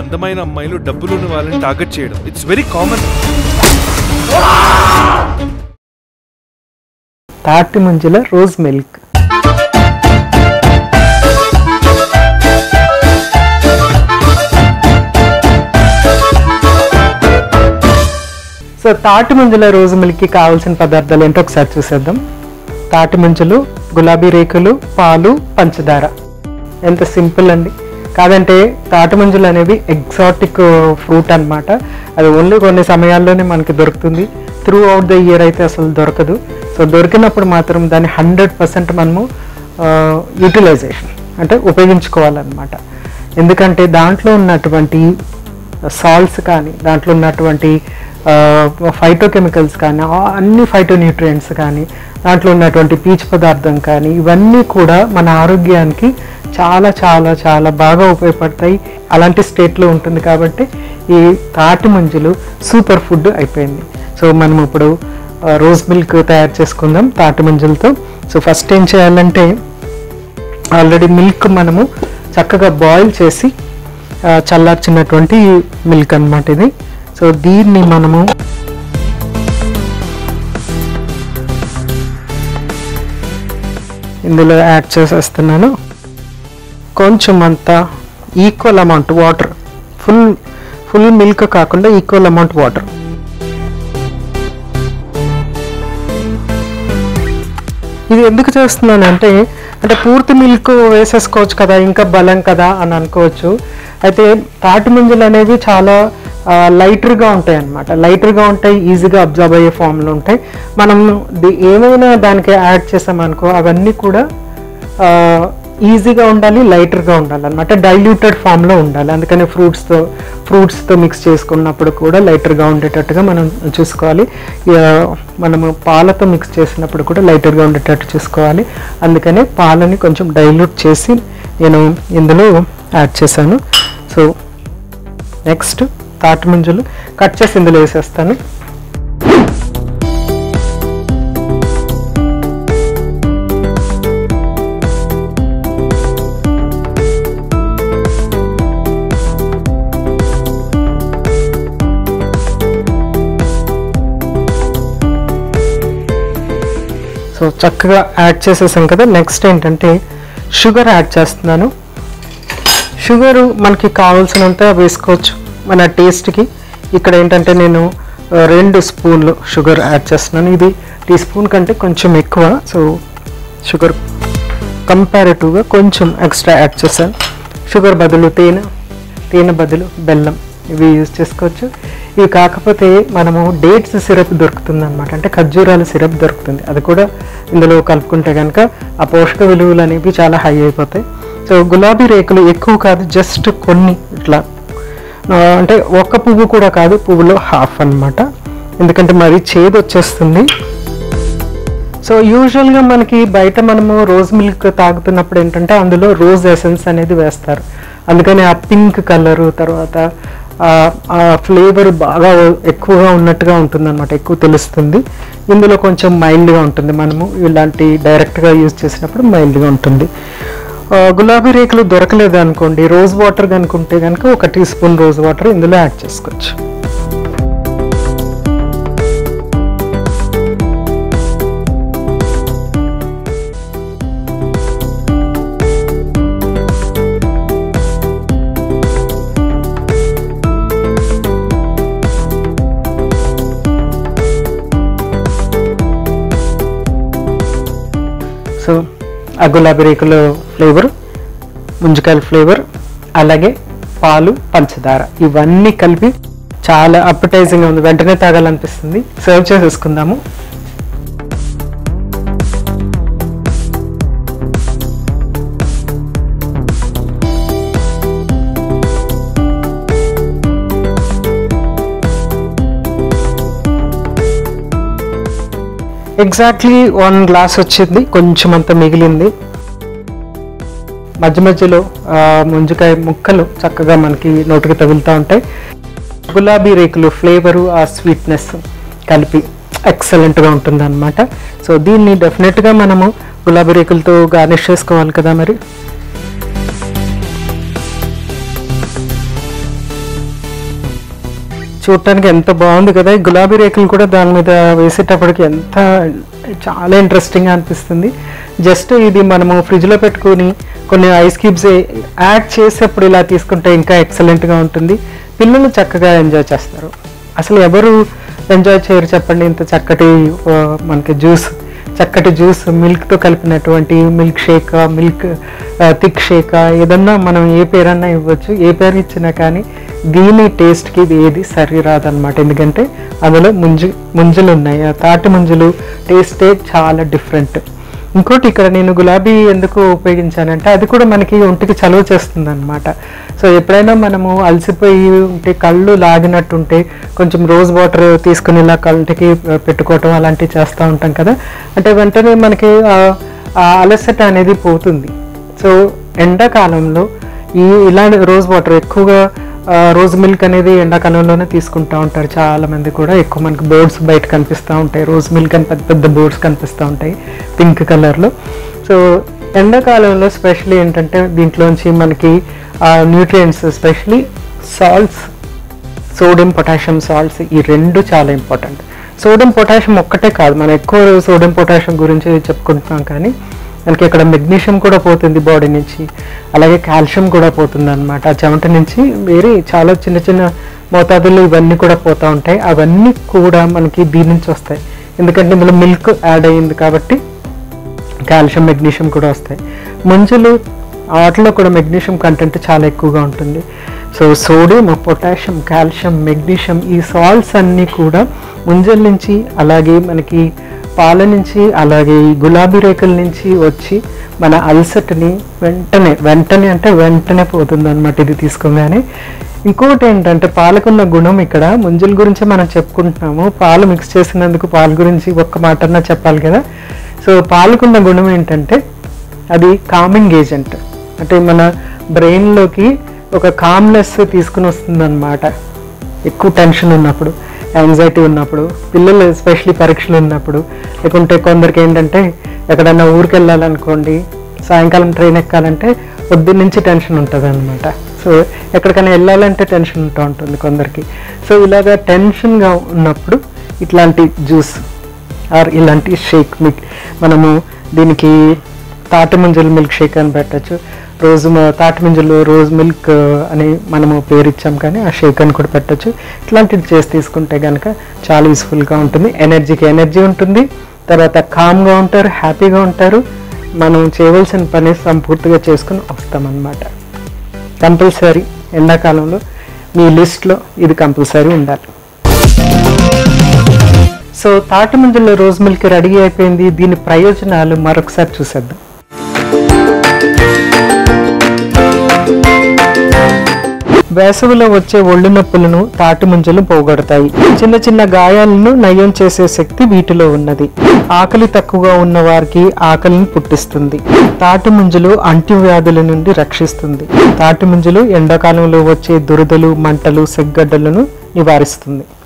అందమైన అమ్మాయిలు డబ్బులున్న వాళ్ళని టార్గెట్ చేయడం ఇట్స్ వెరీ కామన్ తాటి ముంజల రోజ్ మిల్క్ సో తాటి ముంజల రోజు మిల్క్కి కావాల్సిన పదార్థాలు ఏంటో ఒకసారి చూసేద్దాం తాటి ముంజలు గులాబీ రేకులు పాలు పంచదార ఎంత సింపుల్ అండి కాదంటే తాటి ముంజలు అనేవి ఎగ్జాటిక్ ఫ్రూట్ అన్నమాట అది ఓన్లీ కొన్ని సమయాల్లోనే మనకి దొరుకుతుంది త్రూ అవుట్ ద ఇయర్ అయితే అసలు దొరకదు సో దొరికినప్పుడు మాత్రం దాన్ని హండ్రెడ్ పర్సెంట్ మనము యూటిలైజేషన్ అంటే ఉపయోగించుకోవాలన్నమాట ఎందుకంటే దాంట్లో ఉన్నటువంటి సాల్ట్స్ కానీ దాంట్లో ఉన్నటువంటి ఫైటోకెమికల్స్ కానీ ఆ అన్ని ఫైటోన్యూట్రియంట్స్ కానీ దాంట్లో ఉన్నటువంటి పీచు పదార్థం కానీ ఇవన్నీ కూడా మన ఆరోగ్యానికి చాలా చాలా చాలా బాగా ఉపయోగపడతాయి అలాంటి స్టేట్లో ఉంటుంది కాబట్టి ఈ తాటి ముంజలు సూపర్ ఫుడ్ అయిపోయింది సో మనం ఇప్పుడు రోజ్ మిల్క్ తయారు చేసుకుందాం తాటి ముంజలతో సో ఫస్ట్ ఏం చేయాలంటే ఆల్రెడీ మిల్క్ మనము చక్కగా బాయిల్ చేసి ఆ, చల్లార్చినటువంటి మిల్క్ అన్నమాట ఇది సో దీన్ని మనము ఇందులో యాడ్ చేసేస్తున్నాను కొంచెం అంత equal amount water full full milk కాకుండా ఈక్వల్ అమౌంట్ వాటర్ ఇది ఎందుకు చేస్తున్నానంటే అంటే పూర్తి మిల్క్ వేసేసుకోవచ్చు కదా ఇంకా బలం కదా అని అనుకోవచ్చు అయితే తాటి ముంజలు అనేవి చాలా లైటర్గా ఉంటాయి అన్నమాట లైటర్గా ఉంటాయి ఈజీగా అబ్జర్వ్ అయ్యే ఫామ్లో ఉంటాయి మనం ది- ఏమైనా దానికి యాడ్ చేసామనుకో అవన్నీ కూడా ఈజీగా ఉండాలి లైటర్గా ఉండాలి అనమాట డైల్యూటెడ్ ఫామ్లో ఉండాలి అందుకని ఫ్రూట్స్తో ఫ్రూట్స్తో మిక్స్ చేసుకున్నప్పుడు కూడా లైటర్గా ఉండేటట్టుగా మనం చూసుకోవాలి ఇక మనము పాలతో మిక్స్ చేసినప్పుడు కూడా లైటర్గా ఉండేటట్టు చూసుకోవాలి అందుకనే పాలని కొంచెం డైల్యూట్ చేసి నేను ఇందులో యాడ్ చేశాను సో నెక్స్ట్ తాటి ముంజలు కట్ చేసి ఇందులో వేసేస్తాను సో చక్కగా యాడ్ చేసేసాం కదా నెక్స్ట్ ఏంటంటే షుగర్ యాడ్ చేస్తున్నాను షుగరు మనకి కావాల్సినంత వేసుకోవచ్చు మన టేస్ట్కి ఇక్కడ ఏంటంటే నేను ఆ, రెండు స్పూన్లు షుగర్ యాడ్ చేస్తున్నాను ఇది టీ స్పూన్ కంటే కొంచెం ఎక్కువ సో షుగర్ కంపారిటివ్గా కొంచెం ఎక్స్ట్రా యాడ్ చేశాను షుగర్ బదులు తేనె తేనె బదులు బెల్లం ఇవి యూజ్ చేసుకోవచ్చు ఇవి కాకపోతే మనము డేట్స్ సిరప్ దొరుకుతుంది అనమాట అంటే ఖర్జూరాల సిరప్ దొరుకుతుంది అది కూడా ఇందులో కలుపుకుంటే కనుక ఆ పోషక విలువలు అనేవి చాలా హై అయిపోతాయి సో గులాబీ రేకులు ఎక్కువ కాదు జస్ట్ కొన్ని ఇట్లా ఆ, అంటే ఒక్క పువ్వు కూడా కాదు పువ్వులో హాఫ్ అన్నమాట ఎందుకంటే మరి చేదు వచ్చేస్తుంది సో యూజువల్గా మనకి బయట మనము రోజ్ మిల్క్ తాగుతున్నప్పుడు ఏంటంటే అందులో రోజ్ ఎసెన్స్ అనేది వేస్తారు అందుకని ఆ పింక్ కలరు తర్వాత ఆ- ఆ ఫ్లేవర్ బాగా ఎక్కువగా ఉన్నట్టుగా ఉంటుంది అనమాట ఎక్కువ తెలుస్తుంది ఇందులో కొంచెం మైల్డ్గా ఉంటుంది మనము ఇలాంటి డైరెక్ట్గా యూజ్ చేసినప్పుడు మైల్డ్గా ఉంటుంది ఆ, గులాబీ రేకులు దొరకలేదు అనుకోండి రోజ్ వాటర్ కనుకుంటే కనుక ఒక టీ స్పూన్ రోజ్ వాటర్ ఇందులో యాడ్ చేసుకోవచ్చు సో ఆ గులాబీ రేకుల ఫ్లేవర్ ముంజకాయల ఫ్లేవర్ అలాగే పాలు పంచదార ఇవన్నీ కలిపి చాలా అప్పటైజింగ్గా ఉంది వెంటనే తాగాలనిపిస్తుంది సర్వ్ చేసేసుకుందాము ఎగ్జాక్ట్లీ వన్ గ్లాస్ వచ్చింది కొంచెం అంత మిగిలింది మధ్య మధ్యలో ఆ, ముంజకాయ ముక్కలు చక్కగా మనకి నోటికి తగులుతూ ఉంటాయి గులాబీ రేకులు ఫ్లేవరు ఆ స్వీట్నెస్ కలిపి ఎక్సలెంట్గా ఉంటుంది అనమాట సో దీన్ని డెఫినెట్గా మనము గులాబీ రేకులతో గార్నిష్ చేసుకోవాలి కదా మరి చూడటానికి ఎంత బాగుంది కదా ఈ గులాబీ రేకులు కూడా దాని మీద వేసేటప్పటికి ఎంత చాలా ఇంట్రెస్టింగ్గా అనిపిస్తుంది జస్ట్ ఇది మనము ఫ్రిడ్జ్లో పెట్టుకొని కొన్ని ఐస్ క్యూబ్స్ యాడ్ చేసేప్పుడు ఇలా తీసుకుంటే ఇంకా ఎక్సలెంట్గా ఉంటుంది పిల్లలు చక్కగా ఎంజాయ్ చేస్తారు అసలు ఎవరు ఎంజాయ్ చేయరు చెప్పండి ఇంత చక్కటి ఆ, మనకి జ్యూస్ చక్కటి జ్యూస్ మిల్క్తో కలిపినటువంటి milk shake milk thick shake ఏదన్నా మనం ఏ పేరన్నా ఇవ్వచ్చు ఏ పేరు ఇచ్చినా కానీ దీని టేస్ట్కి ఇది ఏది సరి రాదనమాట ఎందుకంటే అందులో ముంజు ముంజులు ఉన్నాయి ఆ తాటి ముంజులు టేస్టే చాలా డిఫరెంట్ ఇంకోటి ఇక్కడ నేను గులాబీ ఎందుకు ఉపయోగించానంటే అది కూడా మనకి ఒంటికి చలువ చేస్తుంది అనమాట సో ఎప్పుడైనా మనము అలసిపోయి ఉంటే కళ్ళు లాగినట్టుంటే కొంచెం రోజ్ వాటర్ తీసుకుని ఇలా కళ్ళకి పెట్టుకోవటం అలాంటివి చేస్తూ ఉంటాం కదా అంటే వెంటనే మనకి ఆ- ఆ అలసట అనేది పోతుంది సో ఎండాకాలంలో ఈ ఇలాంటి రోజ్ వాటర్ ఎక్కువగా ఆ, రోజ్ మిల్క్ అనేది ఎండాకాలంలోనే తీసుకుంటూ ఉంటారు చాలా మంది కూడా ఎక్కువ మనకి బోర్డ్స్ బయట కనిపిస్తూ ఉంటాయి రోజ్ మిల్క్ అని పెద్ద పెద్ద బోర్డ్స్ కనిపిస్తూ ఉంటాయి పింక్ కలర్లో సో ఎండాకాలంలో స్పెషల్లీ ఏంటంటే దీంట్లోంచి మనకి nutrients specially salts sodium potassium salts ఈ రెండు చాలా ఇంపార్టెంట్ సోడియం పొటాషియం ఒక్కటే కాదు మనం ఎక్కువ సోడియం పొటాషియం గురించి చెప్పుకుంటున్నాం కానీ మనకి ఇక్కడ మెగ్నీషియం కూడా పోతుంది బాడీ నుంచి అలాగే కాల్షియం కూడా పోతుంది అనమాట ఆ చెమట నుంచి వేరే చాలా చిన్న చిన్న మోతాదుల్లో ఇవన్నీ కూడా పోతూ ఉంటాయి అవన్నీ కూడా మనకి దీని నుంచి వస్తాయి ఎందుకంటే ఇందులో మిల్క్ యాడ్ అయ్యింది కాబట్టి కాల్షియం మెగ్నీషియం కూడా వస్తాయి ముంజులు వాటిలో కూడా మెగ్నీషియం కంటెంట్ చాలా ఎక్కువగా ఉంటుంది so sodium potassium calcium magnesium ఈ సాల్ట్స్ అన్నీ కూడా ముంజల నుంచి అలాగే మనకి పాల నుంచి అలాగే ఈ గులాబీ రేకుల నుంచి వచ్చి మన అల్సటని వెంటనే వెంటనే అంటే వెంటనే పోతుంది అనమాట ఇది తీసుకోగానే ఇంకోటి ఏంటంటే పాలకున్న గుణం ఇక్కడ ముంజుల గురించి మనం చెప్పుకుంటున్నాము పాలు మిక్స్ చేసినందుకు పాల గురించి ఒక్క మాటన్నా చెప్పాలి కదా సో పాలకున్న గుణం ఏంటంటే అది కామింగ్ ఏజెంట్ అంటే మన బ్రెయిన్లోకి ఒక కామ్నెస్ తీసుకుని వస్తుందన్నమాట ఎక్కువ టెన్షన్ ఉన్నప్పుడు యాంగ్జైటీ ఉన్నప్పుడు పిల్లలు ఎస్పెషలీ పరీక్షలు ఉన్నప్పుడు లేకుంటే కొందరికి ఏంటంటే ఎక్కడన్నా ఊరికి వెళ్ళాలనుకోండి సాయంకాలం ట్రైన్ ఎక్కాలంటే పొద్దున్న నుంచి టెన్షన్ ఉంటుంది అనమాట సో ఎక్కడికైనా వెళ్ళాలంటే టెన్షన్ ఉంటూ ఉంటుంది కొందరికి సో ఇలాగా టెన్షన్గా ఉన్నప్పుడు ఇట్లాంటి జ్యూస్ ఆర్ ఇలాంటి షేక్ మిక్ మనము దీనికి తాటి ముంజలు మిల్క్ షేక్ అని పెట్టచ్చు రోజు మ- తాటి ముంజలు రోజ్ మిల్క్ అని మనము పేరు ఇచ్చాం కానీ ఆ షేక్ అని కూడా పెట్టచ్చు ఇట్లాంటివి చేసి తీసుకుంటే కనుక చాలా యూస్ఫుల్గా ఉంటుంది ఎనర్జీకి ఎనర్జీ ఉంటుంది తర్వాత కామ్గా ఉంటారు హ్యాపీగా ఉంటారు మనం చేయవలసిన పని సంపూర్తిగా చేసుకుని వస్తామన్నమాట కంపల్సరీ ఎండాకాలంలో మీ లిస్ట్లో ఇది కంపల్సరీ ఉండాలి సో తాటి ముంజల్లో రోజ్ మిల్క్ రెడీ అయిపోయింది దీని ప్రయోజనాలు మరొకసారి చూసేద్దాం వేసవిలో వచ్చే ఒళ్ళు నొప్పులను తాటి ముంజలు పోగొడతాయి చిన్న చిన్న గాయాలను నయం చేసే శక్తి వీటిలో ఉన్నది ఆకలి తక్కువగా ఉన్న వారికి ఆకలిని పుట్టిస్తుంది తాటి ముంజలు అంటువ్యాధుల నుండి రక్షిస్తుంది తాటి ముంజలు ఎండాకాలంలో వచ్చే దురదలు మంటలు సెగ్గడ్డలను నివారిస్తుంది